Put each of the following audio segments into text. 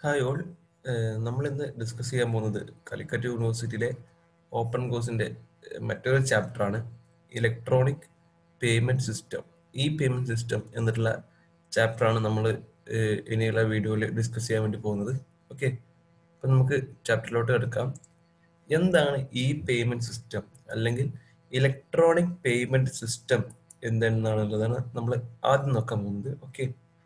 Hi all നമ്മൾ ഇന്ന് discuss ചെയ്യാൻ പോകുന്നത് കാലിക്കറ്റ് യൂണിവേഴ്സിറ്റിയിലെ ഓപ്പൺ കോഴ്സിന്റെ മറ്റൊരു ചാപ്റ്ററാണ് ഇലക്ട്രോണിക് പേയ്മെന്റ് സിസ്റ്റം ഈ പേയ്മെന്റ് സിസ്റ്റം എന്നിട്ടുള്ള ചാപ്റ്ററാണ് നമ്മൾ ഇനിയുള്ള വീഡിയോയിൽ ഡിസ്കസ് ചെയ്യാൻ വേണ്ടി പോകുന്നത് ഓക്കെ അപ്പം നമുക്ക് ചാപ്റ്ററിലോട്ട് എടുക്കാം എന്താണ് ഈ പേയ്മെന്റ് സിസ്റ്റം അല്ലെങ്കിൽ ഇലക്ട്രോണിക് പേയ്മെന്റ് സിസ്റ്റം എന്തെന്നാണുള്ളതാണ് നമ്മൾ ആദ്യം നോക്കാൻ പോകുന്നത് okay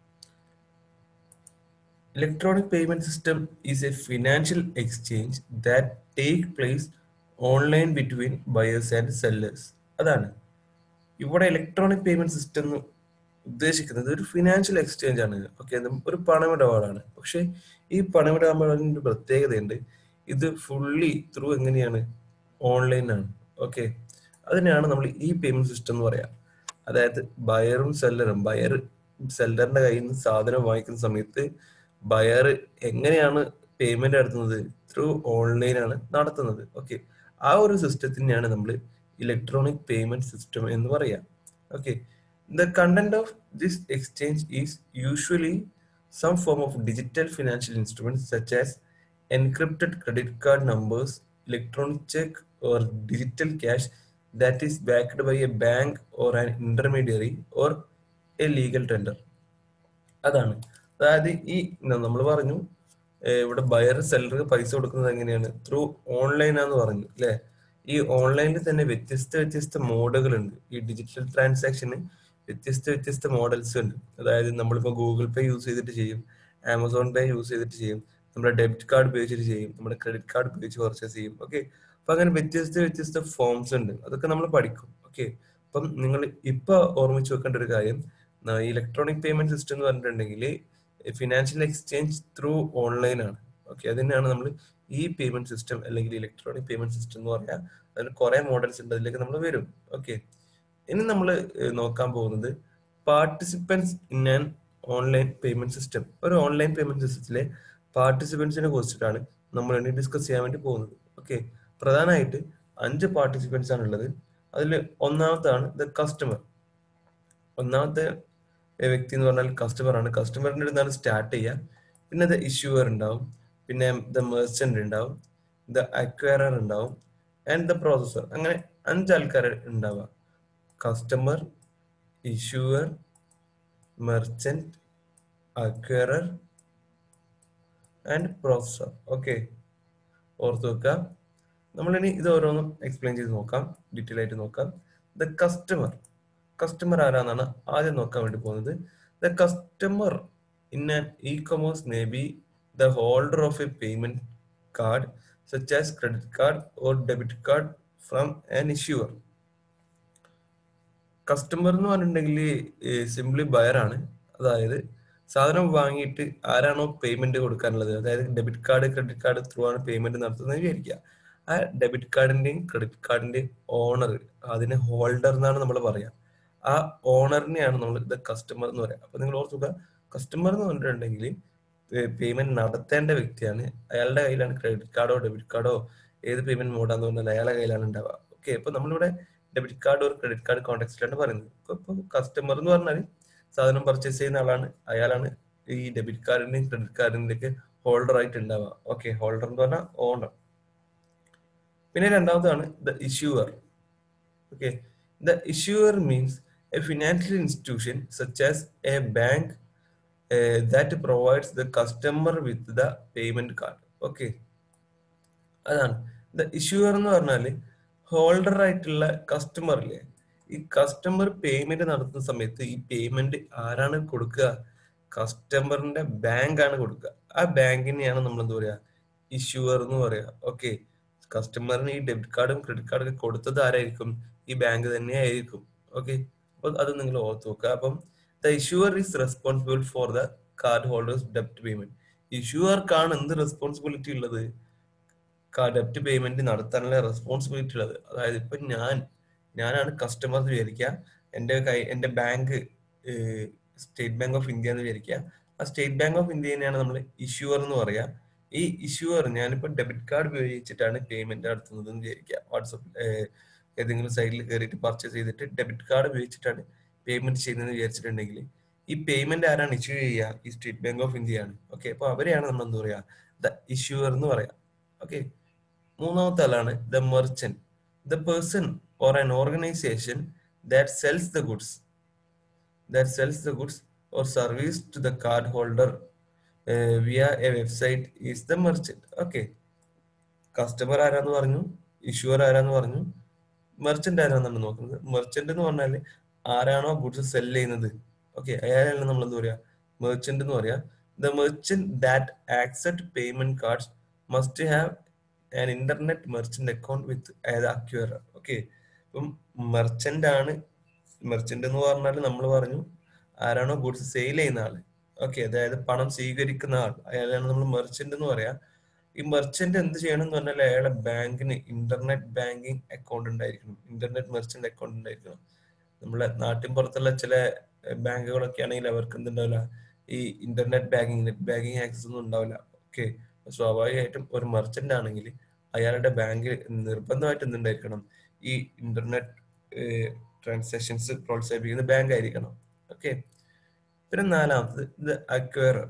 Electronic payment system is a financial exchange that take place online between buyers and sellers. അതാണ് ഇവിടെ ഇലക്ട്രോണിക് പേയ്മെന്റ് സിസ്റ്റം എന്ന് ഉദ്ദേശിക്കുന്നത് ഒരു ഫിനാൻഷ്യൽ എക്സ്ചേഞ്ച് ആണ് ഓക്കെ ഒരു പണമിടപാടാണ് പക്ഷെ ഈ പണമിടപാടിന് ഒരു പ്രത്യേകതയുണ്ട് ഇത് ഫുള്ളി ത്രൂ എങ്ങനെയാണ് ഓൺലൈൻ ആണ് ഓക്കെ അതിനെയാണ് നമ്മൾ ഈ പേയ്മെന്റ് സിസ്റ്റം എന്ന് പറയാം അതായത് ബയറും സെല്ലറും ബയർ സെല്ലറിന്റെ കയ്യിൽ നിന്ന് സാധനം വാങ്ങിക്കുന്ന സമയത്ത് ബയർ എങ്ങനെയാണ് പേയ്മെന്റ് നടത്തുന്നത് ത്രൂ ഓൺലൈൻ ആണ് നടത്തുന്നത് ഓക്കെ ആ ഒരു സിസ്റ്റത്തിനെയാണ് നമ്മൾ ഇലക്ട്രോണിക് പേയ്മെന്റ് സിസ്റ്റം എന്ന് പറയാം okay the content of this exchange is usually some form of digital financial instrument such as encrypted credit card numbers electronic cheque or digital cash that is backed by a bank or an intermediary or a legal tender അതാണ് അതായത് ഈ നമ്മൾ പറഞ്ഞു ഇവിടെ buyer സെല്ലർക്ക് പൈസ കൊടുക്കുന്നത് എങ്ങനെയാണ് through ഓൺലൈനാന്ന് പറഞ്ഞു അല്ലെ ഈ ഓൺലൈനിൽ തന്നെ വ്യത്യസ്ത വ്യത്യസ്ത മോഡുകൾ ഉണ്ട് ഈ ഡിജിറ്റൽ ട്രാൻസാക്ഷന് വ്യത്യസ്ത വ്യത്യസ്ത മോഡൽസ് ഉണ്ട് അതായത് നമ്മളിപ്പോ ഗൂഗിൾ പേ യൂസ് ചെയ്തിട്ട് ചെയ്യും ആമസോൺ പേ യൂസ് ചെയ്തിട്ട് ചെയ്യും നമ്മുടെ ഡെബിറ്റ് കാർഡ് ഉപയോഗിച്ചിട്ട് ചെയ്യും നമ്മുടെ ക്രെഡിറ്റ് കാർഡ് ഉപയോഗിച്ച് പർച്ചേസ് ചെയ്യും ഓക്കെ അപ്പൊ അങ്ങനെ വ്യത്യസ്ത വ്യത്യസ്ത ഫോംസ് ഉണ്ട് അതൊക്കെ നമ്മൾ പഠിക്കും ഓക്കെ അപ്പം നിങ്ങൾ ഇപ്പൊ ഓർമ്മിച്ച് വെക്കേണ്ട ഒരു കാര്യം ഇലക്ട്രോണിക് പേയ്മെന്റ് സിസ്റ്റം എന്ന് പറഞ്ഞിട്ടുണ്ടെങ്കിൽ ഫിനാൻഷ്യൽ എക്സ്ചേഞ്ച് ത്രൂ ഓൺലൈൻ ആണ് ഓക്കെ അതിനാണ് നമ്മൾ ഈ പേയ്മെന്റ് സിസ്റ്റം അല്ലെങ്കിൽ ഇലക്ട്രോണിക് പേയ്മെന്റ് സിസ്റ്റം എന്ന് പറയാം അതിന് കുറെ മോഡൽസ് ഉണ്ട് അതിലേക്ക് നമ്മൾ വരും ഓക്കെ ഇനി നമ്മൾ നോക്കാൻ പോകുന്നത് participants in an online payment system ഒരു ഓൺലൈൻ പേയ്മെന്റ് സിസ്റ്റത്തിലെ പാർട്ടിസിപ്പൻസിനെ കുറിച്ചിട്ടാണ് നമ്മൾ ഇനി ഡിസ്കസ് ചെയ്യാൻ വേണ്ടി പോകുന്നത് ഓക്കെ പ്രധാനമായിട്ട് അഞ്ച് പാർട്ടിസിപ്പൻസ് ആണ് ഉള്ളത് അതിൽ ഒന്നാമത്താണ് ദ കസ്റ്റമർ ഒന്നാമത്തെ വ്യക്തി എന്ന് പറഞ്ഞാൽ കസ്റ്റമർ ആണ് കസ്റ്റമറിന്റെ അടുത്താണ് സ്റ്റാർട്ട് ചെയ്യുക പിന്നെ ദ ഇഷ്യൂവർ ഉണ്ടാവും പിന്നെ ദ മെർച്ചന്റ് ഉണ്ടാവും ദ അക്വയറർ ഉണ്ടാവും ആൻഡ് ദ പ്രോസസർ അങ്ങനെ അഞ്ച് ആൾക്കാർ ഉണ്ടാവുക customer issuer merchant acquirer and processor okay ഓർത്ത് വെക്കുക നമ്മളിനി ഇത് ഓരോന്നും എക്സ്പ്ലെയിൻ ചെയ്ത് നോക്കാം ഡീറ്റെയിൽ ആയിട്ട് നോക്കാം ദ കസ്റ്റമർ കസ്റ്റമർ ആരാന്നാണ് ആദ്യം നോക്കാൻ വേണ്ടി പോകുന്നത് the customer in an e commerce may be the holder of a payment card such as credit card or debit card from an issuer customer എന്ന് പറഞ്ഞിട്ടുണ്ടെങ്കിൽ സിംപ്ലി ബയർ ആണ് അതായത് സാധനം വാങ്ങിയിട്ട് ആരാണോ പേയ്മെന്റ് കൊടുക്കാനുള്ളത് അതായത് debit card credit card through ആണ് പേയ്മെന്റ് നടത്തുന്നത് വിചാരിക്കുക ആ ഡെബിറ്റ് കാർഡിന്റെയും ക്രെഡിറ്റ് കാർഡിന്റെയും ഓണർ അതിന് ഹോൾഡർ എന്നാണ് നമ്മൾ പറയാം ആ ഓണറിനെയാണ് നമ്മൾ ഇത് കസ്റ്റമർ എന്ന് പറയാം അപ്പൊ നിങ്ങൾ ഓർത്തുക കസ്റ്റമർ എന്ന് പറഞ്ഞിട്ടുണ്ടെങ്കിൽ പേയ്മെന്റ് നടത്തേണ്ട വ്യക്തിയാണ് അയാളുടെ കയ്യിലാണ് ക്രെഡിറ്റ് കാർഡോ ഡെബിറ്റ് കാർഡോ ഏത് പേയ്മെന്റ് മോഡാന്ന് പറഞ്ഞാൽ അയാളുടെ കയ്യിലാണ് ഉണ്ടാവുക ഓക്കെ അപ്പൊ നമ്മളിവിടെ ഡെബിറ്റ് കാർഡ് ഒരു ക്രെഡിറ്റ് കാർഡ് കോൺടാക്സിലാണ് പറയുന്നത് ഇപ്പൊ കസ്റ്റമർ എന്ന് പറഞ്ഞാൽ സാധനം പർച്ചേസ് ചെയ്യുന്ന ആളാണ് അയാളാണ് ഈ ഡെബിറ്റ് കാർഡിന്റെയും ക്രെഡിറ്റ് കാർഡിന്റെയും ഒക്കെ ഹോൾഡർ ആയിട്ട് ഉണ്ടാവുക ഓക്കെ ഹോൾഡർ എന്ന് പറഞ്ഞാൽ ഓണർ പിന്നെ രണ്ടാമതാണ് the issuer okay the issuer means a financial institution such as a bank uh, that provides the customer with the payment card okay അതാണ് ദ ഇഷ്യൂർ എന്ന് പറഞ്ഞാല് ഹോൾഡർ ആയിട്ടുള്ള കസ്റ്റമർ ഇല്ലേ ഈ കസ്റ്റമർ പേയ്മെന്റ് നടത്തുന്ന സമയത്ത് ഈ പേയ്മെന്റ് ആരാണ് കൊടുക്കുക കസ്റ്റമറിന്റെ ബാങ്ക് ആണ് കൊടുക്കുക ആ ബാങ്കിനെയാണ് നമ്മൾ എന്താ പറയാ ഇഷ്യൂർ എന്ന് പറയാ ഓക്കെ കസ്റ്റമറിന് ഈ ഡെബിറ്റ് കാർഡും ക്രെഡിറ്റ് കാർഡും ഒക്കെ കൊടുത്തത് ആരായിരിക്കും ഈ ബാങ്ക് തന്നെയായിരിക്കും ഓക്കെ അപ്പോൾ അത് നിങ്ങൾ ഓർത്ത് നോക്കുക അപ്പം the issuer is responsible for the card holder's ഡെപ്റ്റ് പേയ്മെന്റ് ഇഷ്യൂവർക്കാണ് എന്ത് റെസ്പോൺസിബിലിറ്റി ഉള്ളത് ഡെപ്റ്റ് പേയ്മെന്റ് നടത്താനുള്ള റെസ്പോൺസിബിലിറ്റി ഉള്ളത് അതായത് ഇപ്പൊ ഞാൻ ഞാനാണ് കസ്റ്റമർ എന്ന് വിചാരിക്കുക എൻ്റെ കൈ എൻ്റെ ബാങ്ക് സ്റ്റേറ്റ് ബാങ്ക് ഓഫ് ഇന്ത്യ എന്ന് വിചാരിക്കുക ആ സ്റ്റേറ്റ് ബാങ്ക് ഓഫ് ഇന്ത്യനെയാണ് നമ്മൾ ഇഷ്യൂവർ എന്ന് പറയാ ഈ ഇഷ്യൂവർ ഞാനിപ്പോ ഡെബിറ്റ് കാർഡ് ഉപയോഗിച്ചിട്ടാണ് പേയ്മെന്റ് നടത്തുന്നത് എന്ന് വിചാരിക്കുക വാട്സപ്പ് ഏതെങ്കിലും സൈറ്റിൽ കയറിയിട്ട് പർച്ചേസ് ചെയ്തിട്ട് ഡെബിറ്റ് കാർഡ് ഉപയോഗിച്ചിട്ടാണ് പേയ്മെന്റ് ചെയ്യുന്നത് വിചാരിച്ചിട്ടുണ്ടെങ്കിൽ ഈ പേയ്മെന്റ് ആരാണ് ഇഷ്യൂ ചെയ്യുക ഈ സ്റ്റേറ്റ് ബാങ്ക് ഓഫ് ഇന്ത്യ ആണ് ഓക്കെ അപ്പൊ അവരെയാണ് നമ്മൾ എന്താ പറയാ ദ ഇഷ്യൂർ എന്ന് പറയാം ഓക്കെ മൂന്നാമത്തെ ആളാണ് the merchant the person or an organization that sells the goods that sells the goods or service to the card holder uh, via a website is the merchant. Okay. Customer ആരാന്ന് പറഞ്ഞു issuer ആരാന്ന് പറഞ്ഞു merchant ആരാന്നാണ് നോക്കുന്നത് merchant എന്ന് പറഞ്ഞാല് ആരാണോ goods cell ചെയ്യുന്നത് okay അയാളാണ് നമ്മൾ എന്താ പറയാ മെർച്ചന്റ് എന്ന് പറയാ the merchant that accept payment cards must have an internet merchant account with acquirer okay ഇപ്പം മെർച്ചന്റ് ആണ് മെർച്ചന്റ് എന്ന് പറഞ്ഞാൽ നമ്മൾ പറഞ്ഞു ആരാണോ ഗുഡ്സ് സെയിൽ ചെയ്യുന്ന ആള് ഓക്കെ അതായത് പണം സ്വീകരിക്കുന്ന ആൾ അയാളാണ് നമ്മൾ മെർച്ചന്റ് എന്ന് പറയാ ഈ മെർച്ചന്റ് എന്ത് ചെയ്യണം എന്ന് പറഞ്ഞാൽ അയാളെ ബാങ്കിന് ഇന്റർനെറ്റ് ബാങ്കിങ് അക്കൗണ്ട് ഉണ്ടായിരിക്കണം ഇന്റർനെറ്റ് മെർച്ചന്റ് അക്കൗണ്ട് ഉണ്ടായിരിക്കണം നമ്മളെ നാട്ടിൻ പുറത്തുള്ള ചില ബാങ്കുകളൊക്കെ ആണെങ്കിൽ അവർക്ക് എന്തുണ്ടാവില്ല ഈ internet banking net banking access ഒന്നും ഉണ്ടാവില്ല ഓക്കെ സ്വാഭാവികമായിട്ടും ഒരു മെർച്ചന്റ് ആണെങ്കിൽ അയാളുടെ ബാങ്കിൽ നിർബന്ധമായിട്ട് എന്തുണ്ടായിരിക്കണം ഈ ഇന്റർനെറ്റ് ട്രാൻസാക്ഷൻസ് പ്രോത്സാഹിപ്പിക്കുന്ന ബാങ്ക് ആയിരിക്കണം ഓക്കെ പിന്നെ നാലാമത്തത് the acquirer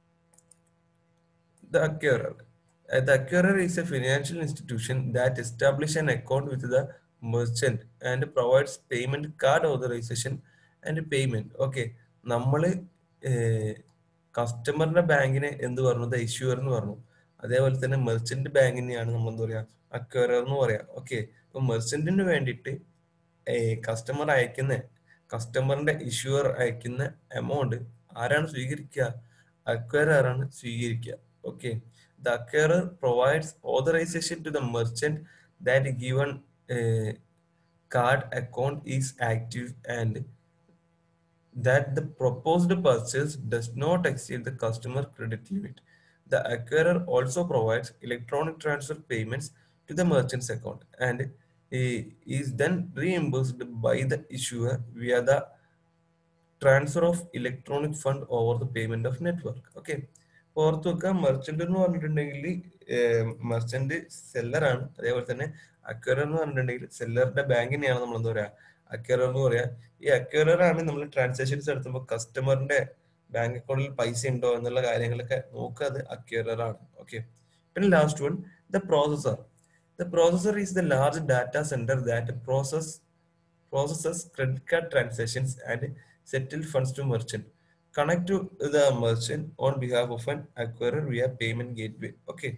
the acquirer the acquirer is a financial institution that establish an account with the merchant and provides payment card authorization and payment okay നമ്മള് കസ്റ്റമറിന്റെ ബാങ്കിനെ എന്ത് പറഞ്ഞു ദ ഇഷ്യൂർ എന്ന് പറഞ്ഞു അതേപോലെ തന്നെ മെർച്ചന്റ് ബാങ്കിനെയാണ് നമ്മൾ എന്താ പറയാ അക്വയറർ എന്ന് പറയാം ഓക്കെ അപ്പൊ മെർച്ചന്റിന് വേണ്ടിയിട്ട് കസ്റ്റമർ അയക്കുന്ന കസ്റ്റമറിന്റെ ഇഷ്യൂർ അയക്കുന്ന എമൗണ്ട് ആരാണ് സ്വീകരിക്കുക അക്വയറർ ആണ് സ്വീകരിക്കുക okay the acquirer provides authorization to the merchant that given card account is active and that the proposed purchase does not exceed the customer credit limit. The acquirer also provides electronic transfer payments to the merchant's account and is then reimbursed by the issuer via the transfer of electronic fund over the payment of network. Okay. ഓർത്ത് വെക്കുക merchant എന്ന് പറഞ്ഞിട്ടുണ്ടെങ്കിൽ merchant സെല്ലറാണ് അതേപോലെ തന്നെ acquire എന്ന് പറഞ്ഞിട്ടുണ്ടെങ്കിൽ സെല്ലറുടെ ബാങ്കിനെയാണ് നമ്മൾ എന്താ പറയാ അക്വയർ എന്ന് പറയാ ഈ അക്വയറർ ആണ് നമ്മൾ ട്രാൻസാക്ഷൻസ് നടത്തുമ്പോൾ കസ്റ്റമറിന്റെ ബാങ്ക് അക്കൗണ്ടിൽ പൈസ ഉണ്ടോ എന്നുള്ള കാര്യങ്ങളൊക്കെ നോക്കുക അത് അക്വയറർ ആണ് ഓക്കെ പിന്നെ last one the processor the processor is the large data center that process processes credit card transactions and settle funds to merchant connect to the merchant on behalf of an acquirer via payment gateway okay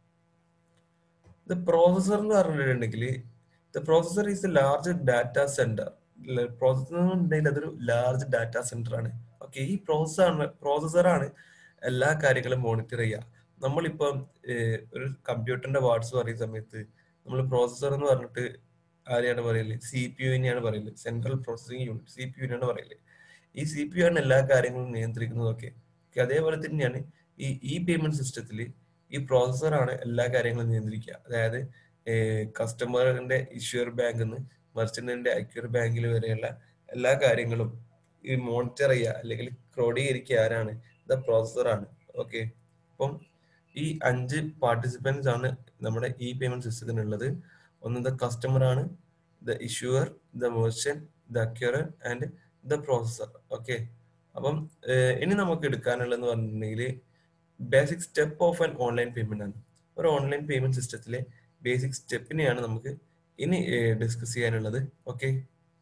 the processor എന്ന് പറഞ്ഞിട്ടുണ്ടെങ്കിൽ the processor is the large data center processor എന്നുണ്ടെങ്കിൽ അതൊരു large data center ആണ് okay ഈ പ്രോസസ്സാണ് പ്രോസസ്സറാണ് എല്ലാ കാര്യങ്ങളും monitor ചെയ്യുക നമ്മളിപ്പം ഒരു കമ്പ്യൂട്ടറിന്റെ വാർഡ്സ് പറയുന്ന സമയത്ത് നമ്മൾ പ്രോസസ്സർ എന്ന് പറഞ്ഞിട്ട് ആരെയാണ് പറയല് സി പി യുവിനെയാണ് പറയല് central processing unit C P യുവിനാണ് പറയല് ഈ സി പി യു ആണ് എല്ലാ കാര്യങ്ങളും നിയന്ത്രിക്കുന്നതൊക്കെ അതേപോലെ തന്നെയാണ് ഈ ഇ പേയ്മെന്റ് സിസ്റ്റത്തിൽ ഈ പ്രോസസ്സറാണ് എല്ലാ കാര്യങ്ങളും നിയന്ത്രിക്കുക അതായത് കസ്റ്റമറിന്റെ ഇഷ്യൂർ ബാങ്കിൽ നിന്ന് മെർച്ചന്റിന്റെ അക്യൂർ ബാങ്കിൽ വരെയുള്ള എല്ലാ കാര്യങ്ങളും ഈ മോണിറ്റർ ചെയ്യുക അല്ലെങ്കിൽ ക്രോഡീകരിക്കുക ആരാണ് ദ പ്രോസസറാണ് ഓക്കെ അപ്പം ഈ അഞ്ച് പാർട്ടിസിപ്പൻസ് ആണ് നമ്മുടെ ഇ പേയ്മെന്റ് സിസ്റ്റത്തിനുള്ളത് ഒന്ന് ദ കസ്റ്റമർ ആണ് the issuer the merchant the acquirer and the processor okay അപ്പം ഇനി നമുക്ക് എടുക്കാനുള്ളതെന്ന് പറഞ്ഞിട്ടുണ്ടെങ്കിൽ basic step of an online payment ആണ് ഒരു ഓൺലൈൻ പേയ്മെന്റ് സിസ്റ്റത്തിലെ ബേസിക് സ്റ്റെപ്പിനെയാണ് നമുക്ക് ഇനി ഡിസ്കസ് ചെയ്യാനുള്ളത് okay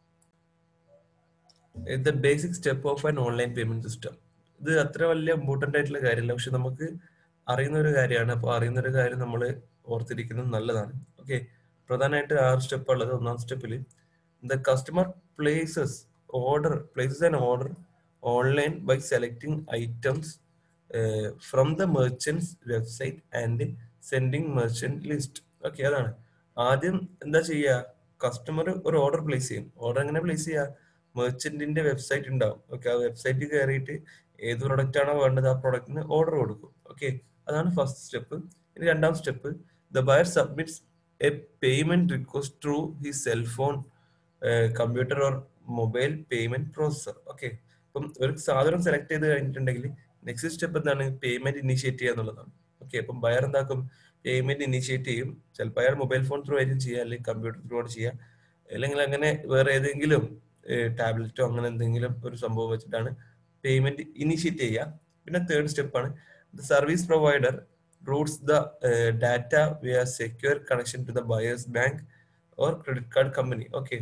the basic step of an online payment system ഇത് അത്ര വലിയ ഇമ്പോർട്ടന്റ് ആയിട്ടുള്ള കാര്യമല്ല പക്ഷെ നമുക്ക് അറിയുന്ന ഒരു കാര്യമാണ് അപ്പോൾ അറിയുന്ന ഒരു കാര്യം നമ്മൾ ഓർത്തിരിക്കുന്നത് നല്ലതാണ് ഓക്കെ പ്രധാനമായിട്ട് ആറ് സ്റ്റെപ്പ് ഉള്ളത് ഒന്നാം സ്റ്റെപ്പിൽ the customer places order places an order online by selecting items from the merchant's website and sending merchant list okay അതാണ് ആദ്യം എന്താ ചെയ്യുക കസ്റ്റമർ ഒരു ഓർഡർ പ്ലേസ് ചെയ്യും ഓർഡർ എങ്ങനെ പ്ലേസ് ചെയ്യുക മെർച്ചന്റിന്റെ വെബ്സൈറ്റ് ഉണ്ടാവും ഓക്കെ ആ വെബ്സൈറ്റിൽ കയറിയിട്ട് ഏത് പ്രൊഡക്റ്റ് ആണോ വേണ്ടത് ആ പ്രൊഡക്റ്റിന് ഓർഡർ കൊടുക്കും ഓക്കെ അതാണ് ഫസ്റ്റ് സ്റ്റെപ്പ് ഇനി രണ്ടാം step the buyer submits a payment request through he cellphone computer or mobile payment processor okay അപ്പം ഒരു സാധനം സെലക്ട് ചെയ്ത് കഴിഞ്ഞിട്ടുണ്ടെങ്കിൽ നെക്സ്റ്റ് സ്റ്റെപ്പ് എന്താണ് പേയ്മെന്റ് ഇനിഷ്യേറ്റ് ചെയ്യുക എന്നുള്ളതാണ് ഓക്കെ അപ്പം ബയർ എന്താക്കും പേയ്മെന്റ് ഇനിഷ്യേറ്റ് ചെയ്യും ചിലപ്പോൾ അയാൾ മൊബൈൽ ഫോൺ ത്രൂ ആയിരിക്കും ചെയ്യുക അല്ലെങ്കിൽ കമ്പ്യൂട്ടർ ത്രൂ ആണ് ചെയ്യുക അല്ലെങ്കിൽ അങ്ങനെ വേറെ ഏതെങ്കിലും ടാബ്ലറ്റോ അങ്ങനെ എന്തെങ്കിലും ഒരു സംഭവം വെച്ചിട്ടാണ് പേയ്മെന്റ് ഇനിഷ്യേറ്റ് ചെയ്യുക പിന്നെ തേർഡ് സ്റ്റെപ്പാണ് the service provider routes the uh, data via secure connection to the buyer's bank or credit card company. Okay.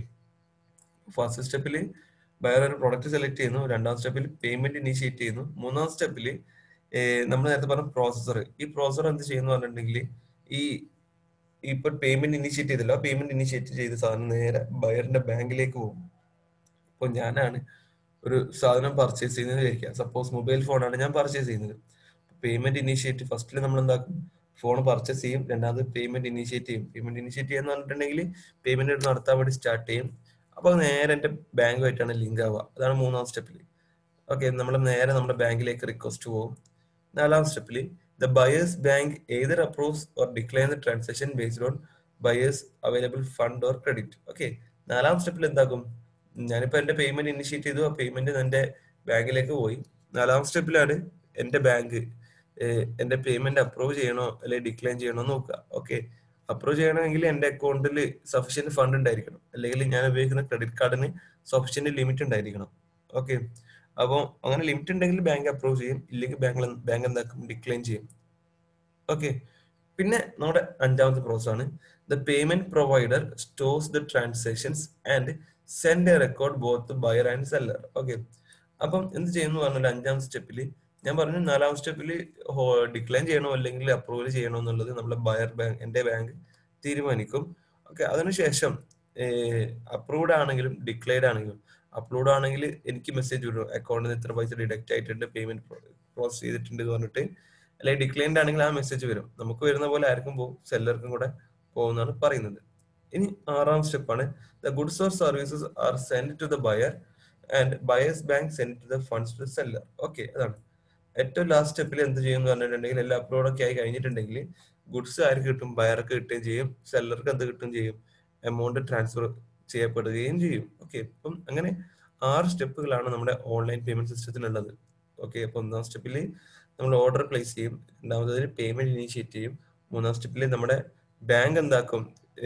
First സ്റ്റെപ്പിൽ ബയർ ഒരു പ്രൊഡക്റ്റ് സെലക്ട് ചെയ്യുന്നു രണ്ടാം സ്റ്റെപ്പിൽ പേയ്മെന്റ് ഇനീഷ്യേറ്റ് ചെയ്യുന്നു മൂന്നാം സ്റ്റെപ്പിൽ നമ്മൾ നേരത്തെ പറഞ്ഞ പ്രോസസർ ഈ പ്രോസസർ എന്ത് ചെയ്യുന്നു പറഞ്ഞിട്ടുണ്ടെങ്കിൽ ഈ ഇപ്പൊ പേയ്മെന്റ് ഇനീഷ്യേറ്റ് ചെയ്തല്ലോ പേയ്മെന്റ് ഇനീഷ്യേറ്റ് ചെയ്ത സാധനം നേരെ ബയറിന്റെ ബാങ്കിലേക്ക് പോകും അപ്പോൾ ഞാനാണ് ഒരു സാധനം പർച്ചേസ് ചെയ്യുന്നത് വിചാരിക്കുക സപ്പോസ് മൊബൈൽ ഫോണാണ് ഞാൻ പർച്ചേസ് ചെയ്യുന്നത് പേയ്മെന്റ് ഇനീഷ്യേറ്റ് ഫസ്റ്റിൽ നമ്മൾ എന്താക്കും ഫോൺ പർച്ചേസ് ചെയ്യും രണ്ടാമത് പേയ്മെന്റ് ഇനീഷ്യേറ്റ് ചെയ്യും പേയ്മെന്റ് ഇനീഷ്യേറ്റ് ചെയ്യാന്ന് പറഞ്ഞിട്ടുണ്ടെങ്കിൽ പേയ്മെന്റ് നടത്താൻ വേണ്ടി സ്റ്റാർട്ട് ചെയ്യും അപ്പൊ നേരെ എന്റെ ബാങ്കുമായിട്ടാണ് ലിങ്ക് ആവുക അതാണ് മൂന്നാം സ്റ്റെപ്പിൽ ഓക്കെ നമ്മൾ നേരെ നമ്മുടെ ബാങ്കിലേക്ക് റിക്വസ്റ്റ് പോകും നാലാം സ്റ്റെപ്പിൽ the buyer's bank either approves or decline the transaction based on buyer's available fund or credit okay നാലാം സ്റ്റെപ്പിൽ എന്താക്കും ഞാനിപ്പോ എന്റെ പേയ്മെന്റ് ഇനിഷ്യേറ്റ് ചെയ്തു ആ പേയ്മെന്റ് എന്റെ ബാങ്കിലേക്ക് പോയി നാലാം സ്റ്റെപ്പിലാണ് എന്റെ ബാങ്ക് എന്റെ പേയ്മെന്റ് അപ്രൂവ് ചെയ്യണോ അല്ലെങ്കിൽ ഡിക്ലൈൻ ചെയ്യണോ നോക്കുക ഓക്കെ അപ്രൂവ് ചെയ്യണമെങ്കിൽ എന്റെ അക്കൗണ്ടിൽ സഫീഷ്യന്റ് ഫണ്ട് ഉണ്ടായിരിക്കണം അല്ലെങ്കിൽ ഞാൻ ഉപയോഗിക്കുന്ന ക്രെഡിറ്റ് കാർഡിന് സഫീഷ്യന്റ് ലിമിറ്റ് ഉണ്ടായിരിക്കണം ഓക്കെ അപ്പോൾ അങ്ങനെ ലിമിറ്റ് ഉണ്ടെങ്കിൽ ബാങ്ക് അപ്രൂവ് ചെയ്യും ഇല്ലെങ്കിൽ ബാങ്ക് ബാങ്ക് എന്താക്കും ഡിക്ലൈൻ ചെയ്യും ഓക്കെ പിന്നെ നമ്മുടെ അഞ്ചാമത്തെ പ്രോസസ് ആണ് the payment provider stores the transactions and send a record both buyer and seller okay അപ്പം എന്ത് ചെയ്യുന്നു പറഞ്ഞാൽ അഞ്ചാം സ്റ്റെപ്പിൽ ഞാൻ പറഞ്ഞു നാലാം സ്റ്റെപ്പിൽ ഡിക്ലൈൻ ചെയ്യണോ അല്ലെങ്കിൽ അപ്രൂവൽ ചെയ്യണോ എന്നുള്ളത് നമ്മുടെ ബയർ ബാങ്ക് എന്റെ ബാങ്ക് തീരുമാനിക്കും ഓക്കെ അതിനുശേഷം അപ്രൂവ്ഡ് ആണെങ്കിലും ഡിക്ലെയർഡ് ആണെങ്കിലും അപ്ലോഡ് ആണെങ്കിൽ എനിക്ക് മെസ്സേജ് വരും അക്കൗണ്ടിൽ നിന്ന് ഇത്ര പൈസ ഡിഡക്റ്റ് ആയിട്ടുണ്ട് പേയ്മെന്റ് പ്രോസസ് ചെയ്തിട്ടുണ്ട് എന്ന് പറഞ്ഞിട്ട് അല്ലെങ്കിൽ ഡിക്ലൈൻഡ് ആണെങ്കിൽ ആ മെസ്സേജ് വരും നമുക്ക് വരുന്ന പോലെ ആർക്കും പോകും സെല്ലർക്കും കൂടെ പോകുന്നതാണ് പറയുന്നത് ഇനി ആറാം സ്റ്റെപ്പാണ് the goods or services are send to the buyer and buyer's bank send to the funds to seller okay അതാണ് ഏറ്റവും ലാസ്റ്റ് സ്റ്റെപ്പിൽ എന്ത് ചെയ്യും എന്ന് പറഞ്ഞിട്ടുണ്ടെങ്കിൽ എല്ലാം അപ്ലോഡ് ഒക്കെ ആയി കഴിഞ്ഞിട്ടുണ്ടെങ്കിൽ ഗുഡ്സ് ആർക്ക് കിട്ടും ബയർക്ക് കിട്ടുകയും ചെയ്യും സെല്ലർക്ക് എന്ത് കിട്ടുകയും ചെയ്യും എമൗണ്ട് ട്രാൻസ്ഫർ ചെയ്യപ്പെടുകയും ചെയ്യും ഓക്കെ അപ്പം അങ്ങനെ ആറ് സ്റ്റെപ്പുകളാണ് നമ്മുടെ ഓൺലൈൻ പേയ്മെന്റ് സിസ്റ്റത്തിനുള്ളത് ഓക്കെ അപ്പൊ ഒന്നാം സ്റ്റെപ്പിൽ നമ്മൾ ഓർഡർ പ്ലേസ് ചെയ്യും രണ്ടാമത്തതിൽ പേയ്മെന്റ് ഇനീഷ്യേറ്റ് ചെയ്യും മൂന്നാം സ്റ്റെപ്പിൽ നമ്മുടെ ബാങ്ക് എന്താക്കും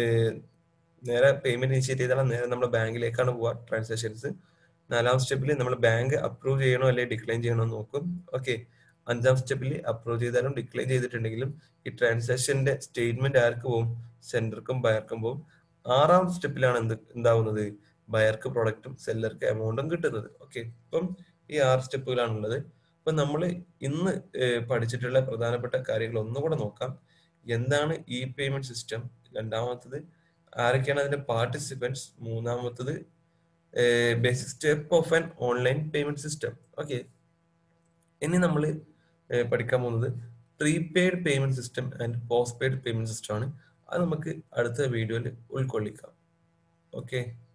നേരെ പേയ്മെന്റ് ഇനീഷ്യേറ്റ് ചെയ്താൽ നേരെ നമ്മുടെ ബാങ്കിലേക്കാണ് പോവുക ട്രാൻസാക്ഷൻസ് നാലാം സ്റ്റെപ്പിൽ നമ്മൾ ബാങ്ക് അപ്രൂവ് ചെയ്യണോ അല്ലെങ്കിൽ ഡിക്ലൈൻ ചെയ്യണോ എന്ന് നോക്കും ഓക്കെ അഞ്ചാം സ്റ്റെപ്പിൽ അപ്രൂവ് ചെയ്താലും ഡിക്ലൈൻ ചെയ്തിട്ടുണ്ടെങ്കിലും ഈ ട്രാൻസാക്ഷന്റെ സ്റ്റേറ്റ്മെന്റ് ആർക്ക് പോവും സെൻഡർക്കും ബയർക്കും പോവും ആറാം സ്റ്റെപ്പിലാണ് എന്ത് എന്താവുന്നത് ബയർക്ക് പ്രൊഡക്റ്റും സെല്ലർക്ക് എമൗണ്ടും കിട്ടുന്നത് ഓക്കെ അപ്പം ഈ ആറ് സ്റ്റെപ്പുകളാണുള്ളത് അപ്പൊ നമ്മൾ ഇന്ന് പഠിച്ചിട്ടുള്ള പ്രധാനപ്പെട്ട കാര്യങ്ങൾ ഒന്നുകൂടെ നോക്കാം എന്താണ് ഇ പേയ്മെന്റ് സിസ്റ്റം രണ്ടാമത്തത് ആരൊക്കെയാണ് അതിന്റെ പാർട്ടിസിപ്പൻസ് മൂന്നാമത്തത് basic step of an online payment system okay ഇനി നമ്മൾ പഠിക്കാൻ പോകുന്നത് prepaid payment system and postpaid payment system ആണ് അത് നമുക്ക് അടുത്ത വീഡിയോയിൽ ഉൾക്കൊള്ളിക്കാം ഓക്കെ